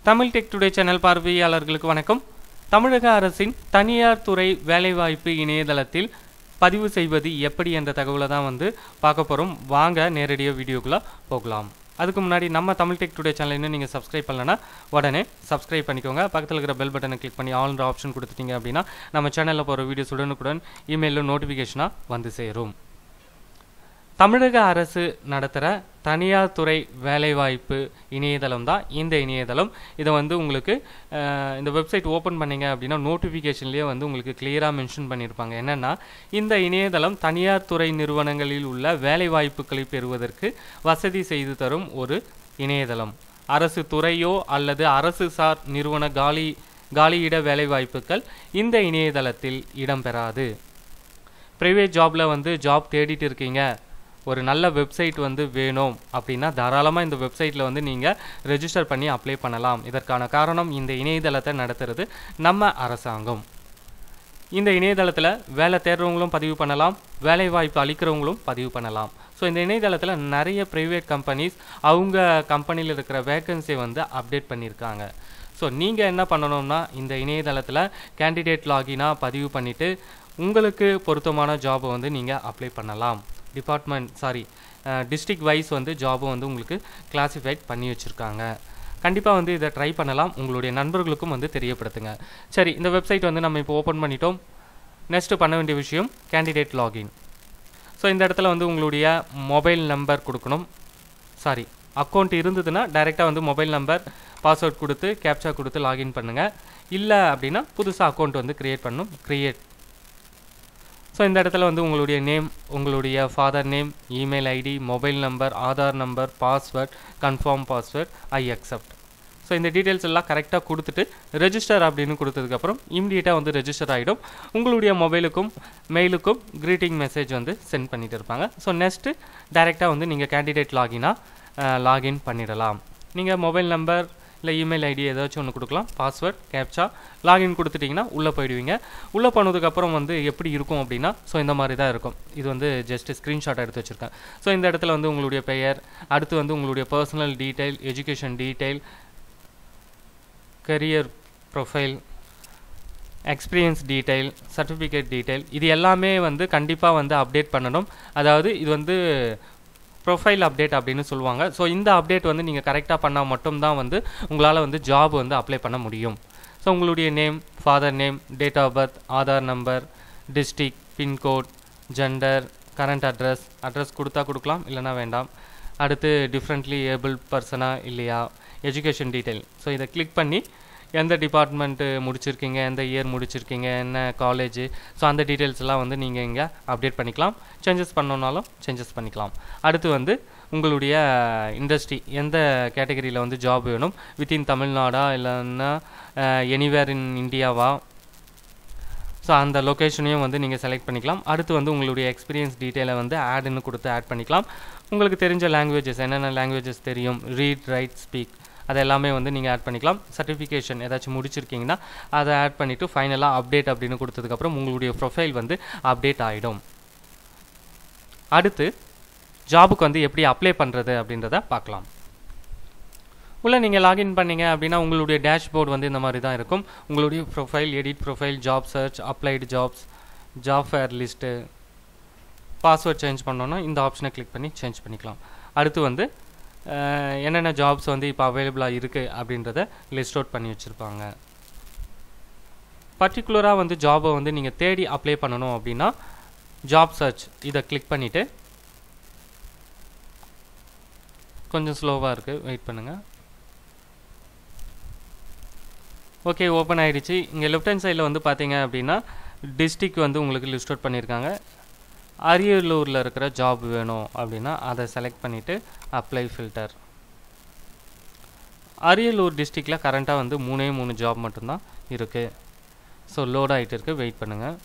Tamil tech today channel பார்வையாளர்களுக்கு வணக்கம் தமிழக அரசின் தனியார் துறை வேலைவாய்ப்பு இணையதளத்தில் பதிவு செய்வது எப்படி என்ற தகவலை தான் வந்து பார்க்க போகிறோம் வாங்க நேரடியாக வீடியோக்குள்ளே போகலாம் அதுக்கு முன்னாடி நம்ம தமிழ் டெக் டுடே சேனல் இன்னும் நீங்கள் சப்ஸ்கிரைப் பண்ணலன்னா உடனே சப்ஸ்கிரைப் பண்ணிக்கோங்க பக்கத்தில் இருக்கிற பெல் பட்டனை கிளிக் பண்ணி ஆல்ன்ற ஆப்ஷன் கொடுத்துட்டீங்க அப்படின்னா நம்ம சேனலில் போகிற வீடியோஸ் உடனுக்குடன் இமெயிலில் நோட்டிஃபிகேஷனாக வந்து சேரும் தமிழக அரசு நடத்துகிற தனியார் துறை வேலைவாய்ப்பு இணையதளம் தான் இந்த இணையதளம் இதை வந்து உங்களுக்கு அஹ், இந்த வெப்சைட் ஓப்பன் பண்ணீங்க அப்படின்னா நோட்டிஃபிகேஷன்லேயே வந்து உங்களுக்கு கிளியராக மென்ஷன் பண்ணியிருப்பாங்க என்னென்னா இந்த இணையதளம் தனியார் துறை நிறுவனங்களில் உள்ள வேலைவாய்ப்புகளை பெறுவதற்கு வசதி செய்து தரும் ஒரு இணையதளம் அரசு துறையோ அல்லது அரசு சார் நிறுவன காலி காலியிட வேலைவாய்ப்புகள் இந்த இணையதளத்தில் இடம்பெறாது ப்ரைவேட் ஜாபில் வந்து ஜாப் தேடிட்டு இருக்கீங்க ஒரு நல்ல வெப்சைட் வந்து வேணும் அப்படின்னா தாராளமாக இந்த வெப்சைட்டில் வந்து நீங்கள் ரெஜிஸ்டர் பண்ணி அப்ளை பண்ணலாம் இதற்கான காரணம் இந்த இணையதளத்தை நடத்துறது நம்ம அரசாங்கம் இந்த இணையதளத்தில் வேலை தேடுறவங்களும் பதிவு பண்ணலாம் வேலை வாய்ப்பு அளிக்கிறவங்களும் பதிவு பண்ணலாம் ஸோ இந்த இணையதளத்தில் நிறைய ப்ரைவேட் கம்பெனிஸ் அவங்க கம்பெனியில் இருக்கிற வேக்கன்சியை வந்து அப்டேட் பண்ணியிருக்காங்க ஸோ நீங்கள் என்ன பண்ணணும்னா இந்த இணையதளத்தில் கேண்டிடேட் லாகினாக பதிவு பண்ணிவிட்டு உங்களுக்கு பொருத்தமான ஜாபை வந்து நீங்கள் அப்ளை பண்ணலாம் டிபார்ட்மெண்ட் சாரி டிஸ்ட்ரிக்ட் வைஸ் வந்து ஜாபும் வந்து உங்களுக்கு கிளாஸிஃபைட் பண்ணி வச்சுருக்காங்க கண்டிப்பாக வந்து இதை ட்ரை பண்ணலாம் உங்களுடைய நண்பர்களுக்கும் வந்து தெரியப்படுத்துங்க சரி இந்த வெப்சைட் வந்து நம்ம இப்போ ஓப்பன் பண்ணிட்டோம் நெக்ஸ்ட்டு பண்ண வேண்டிய விஷயம் கேண்டிடேட் லாகின் ஸோ இந்த இடத்துல வந்து உங்களுடைய மொபைல் நம்பர் கொடுக்கணும் சாரி அக்கௌண்ட் இருந்ததுன்னா டைரெக்டாக வந்து மொபைல் நம்பர் பாஸ்வேர்ட் கொடுத்து கேப்சா கொடுத்து லாகின் பண்ணுங்கள் இல்லை அப்படின்னா புதுசாக அக்கௌண்ட் வந்து க்ரியேட் பண்ணணும் க்ரியேட் ஸோ இந்த இடத்துல வந்து உங்களுடைய நேம் உங்களுடைய father name email ID mobile number Aadhaar number password confirm password I accept so இந்த டீட்டெயில்ஸ் எல்லாம் கரெக்டாக கொடுத்துட்டு ரெஜிஸ்டர் அப்படின்னு கொடுத்ததுக்கப்புறம் இம்மிடியேட்டாக வந்து ரெஜிஸ்டர் ஆகிடும் உங்களுடைய மொபைலுக்கும் மெயிலுக்கும் க்ரீட்டிங் மெசேஜ் வந்து சென்ட் பண்ணிட்டு இருப்பாங்க ஸோ நெக்ஸ்ட்டு டைரெக்டாக வந்து நீங்கள் கேண்டிடேட் லாகினாக லாகின் பண்ணிடலாம் நீங்கள் மொபைல் நம்பர் இல்லை இமெயில் ஐடி ஏதாச்சும் ஒன்று கொடுக்கலாம் பாஸ்வேர்ட் கேப்சா லாகின் கொடுத்துட்டிங்கன்னா உள்ளே போயிடுவீங்க உள்ளே போனதுக்கப்புறம் வந்து எப்படி இருக்கும் அப்படின்னா ஸோ இந்த மாதிரி தான் இருக்கும் இது வந்து ஜஸ்ட் ஸ்க்ரீன்ஷாட் எடுத்து வச்சுருக்கேன் ஸோ இந்த இடத்துல வந்து உங்களுடைய பெயர் அடுத்து வந்து உங்களுடைய personal detail education detail career profile experience detail certificate detail இது எல்லாமே வந்து கண்டிப்பாக வந்து அப்டேட் பண்ணணும் அதாவது இது வந்து ப்ரொஃபைல் அப்டேட் அப்படின்னு சொல்லுவாங்க ஸோ இந்த அப்டேட் வந்து நீங்கள் கரெக்டாக பண்ணால் மட்டும்தான் வந்து உங்களால் வந்து ஜாப் வந்து அப்ளை பண்ண முடியும் ஸோ உங்களுடைய name father name date of birth Aadhaar number district pincode gender current address address கொடுத்தா கொடுக்கலாம் இல்லைனா வேண்டாம் அடுத்து டிஃப்ரெண்ட்லி ஏபிள் பர்சனா இல்லையா எஜுகேஷன் டீட்டெயில் ஸோ இதை கிளிக் பண்ணி எந்த டிபார்ட்மெண்ட்டு முடிச்சிருக்கீங்க எந்த இயர் முடிச்சிருக்கீங்க என்ன காலேஜ் ஸோ அந்த டீட்டெயில்ஸ் எல்லாம் வந்து நீங்கள் இங்கே அப்டேட் பண்ணிக்கலாம் சேஞ்சஸ் பண்ணணுன்னாலும் சேஞ்சஸ் பண்ணிக்கலாம் அடுத்து வந்து உங்களுடைய இண்டஸ்ட்ரி எந்த கேட்டகரியில் வந்து ஜாப் வேணும் வித்தின் தமிழ்நாடா இல்லைன்னா எனிவேர் இன் இந்தியாவா ஸோ அந்த லொக்கேஷனையும் வந்து நீங்கள் செலக்ட் பண்ணிக்கலாம் அடுத்து வந்து உங்களுடைய எக்ஸ்பீரியன்ஸ் டீட்டெயிலை வந்து ஆடுன்னு கொடுத்து ஆட் பண்ணிக்கலாம் உங்களுக்கு தெரிஞ்ச லாங்குவேஜஸ் என்னென்ன லாங்குவேஜஸ் தெரியும் ரீட் ரைட் ஸ்பீக் அது எல்லாமே வந்து நீங்கள் ஆட் பண்ணிக்கலாம் சர்டிஃபிகேஷன் ஏதாச்சும் முடிச்சிருக்கீங்கன்னா அதை ஆட் பண்ணிவிட்டு ஃபைனலாக அப்டேட் அப்படின்னு கொடுத்ததுக்கப்புறம் உங்களுடைய ப்ரொஃபைல் வந்து அப்டேட் ஆகிடும் அடுத்து ஜாபுக்கு வந்து எப்படி அப்ளை பண்ணுறது அப்படின்றத பார்க்கலாம் உள்ளே நீங்கள் லாகின் பண்ணீங்க அப்படின்னா உங்களுடைய டேஷ்போர்டு வந்து இந்த மாதிரி தான் இருக்கும் உங்களுடைய profile edit profile job search applied jobs job fair list password change பண்ணோன்னா இந்த ஆப்ஷனை கிளிக் பண்ணி சேஞ்ச் பண்ணிக்கலாம் அடுத்து வந்து அஹ், என்னென்ன ஜாப்ஸ் வந்து இப்போ அவைலபிளாக இருக்குது அப்படின்றத லிஸ்ட் அவுட் பண்ணி வச்சுருப்பாங்க பர்டிகுலராக வந்து ஜாபை வந்து நீங்கள் தேடி அப்ளை பண்ணணும் அப்படின்னா ஜாப் சர்ச் இதை கிளிக் பண்ணிவிட்டு கொஞ்சம் ஸ்லோவாக இருக்குது வெயிட் பண்ணுங்கள் ஓகே ஓப்பன் ஆகிடுச்சு இங்கே லெஃப்ட் ஹேண்ட் சைடில் வந்து பார்த்தீங்க அப்படின்னா டிஸ்ட்ரிக் வந்து உங்களுக்கு லிஸ்ட் அவுட் பண்ணியிருக்காங்க அரியலூரில் இருக்கிற ஜாப் வேணும் அப்படின்னா அதை செலக்ட் பண்ணிவிட்டு அப்ளை ஃபில்டர் அரியலூர் டிஸ்ட்ரிக்டில் கரண்ட்டாக வந்து மூணே மூணு ஜாப் மட்டும்தான் இருக்குது ஸோ லோட் ஆகிட்டு இருக்கு வெயிட் பண்ணுங்கள்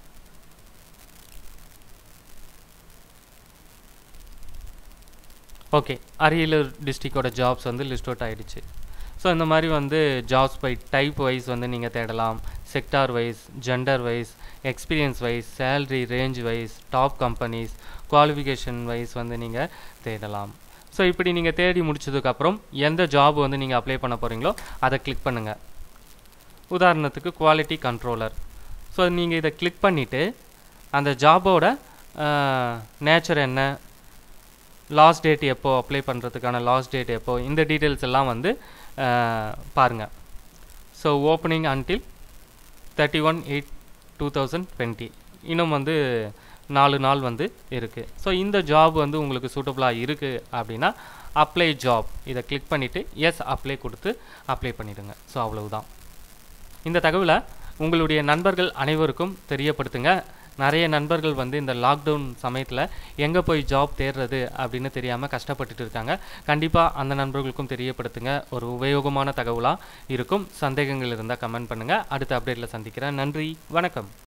ஓகே அரியலூர் டிஸ்ட்ரிக்டோட ஜாப்ஸ் வந்து லிஸ்ட் அவுட் ஆகிடுச்சு ஸோ இந்த மாதிரி வந்து ஜாப்ஸ் பை டைப் வைஸ் வந்து நீங்கள் தேடலாம் sector wise gender wise experience wise salary range wise top companies qualification wise வந்து நீங்கள் தேடலாம் ஸோ இப்படி நீங்கள் தேடி முடிச்சதுக்கப்புறம் எந்த ஜாப் வந்து நீங்கள் அப்ளை பண்ண போகிறீங்களோ அதை கிளிக் பண்ணுங்கள் உதாரணத்துக்கு குவாலிட்டி கண்ட்ரோலர் ஸோ நீங்கள் இதை கிளிக் பண்ணிவிட்டு அந்த ஜாபோட நேச்சர் என்ன லாஸ்ட் டேட் எப்போ அப்ளை பண்ணுறதுக்கான லாஸ்ட் டேட் எப்போ இந்த டீட்டெயில்ஸ் எல்லாம் வந்து பாருங்கள் so opening until thirty one eight two thousand twenty இன்னும் வந்து நாலு நாள் வந்து இருக்குது ஸோ இந்த ஜாப் வந்து உங்களுக்கு சூட்டபுளாக இருக்குது அப்படின்னா அப்ளை ஜாப் இதை கிளிக் பண்ணிவிட்டு எஸ் அப்ளை கொடுத்து அப்ளை பண்ணிவிடுங்க ஸோ அவ்வளவுதான் இந்த தகவலை உங்களுடைய நண்பர்கள் அனைவருக்கும் தெரியப்படுத்துங்க நிறைய நண்பர்கள் வந்து இந்த லாக்டவுன் சமயத்தில் எங்கே போய் ஜாப் தேடுறது அப்படின்னு தெரியாமல் கஷ்டப்பட்டுட்டு இருக்காங்க கண்டிப்பாக அந்த நண்பர்களுக்கும் தெரியப்படுத்துங்க ஒரு உபயோகமான தகவலாக இருக்கும் சந்தேகங்கள் இருந்தால் கமெண்ட் பண்ணுங்கள் அடுத்த அப்டேட்டில் சந்திக்கிறேன் நன்றி வணக்கம்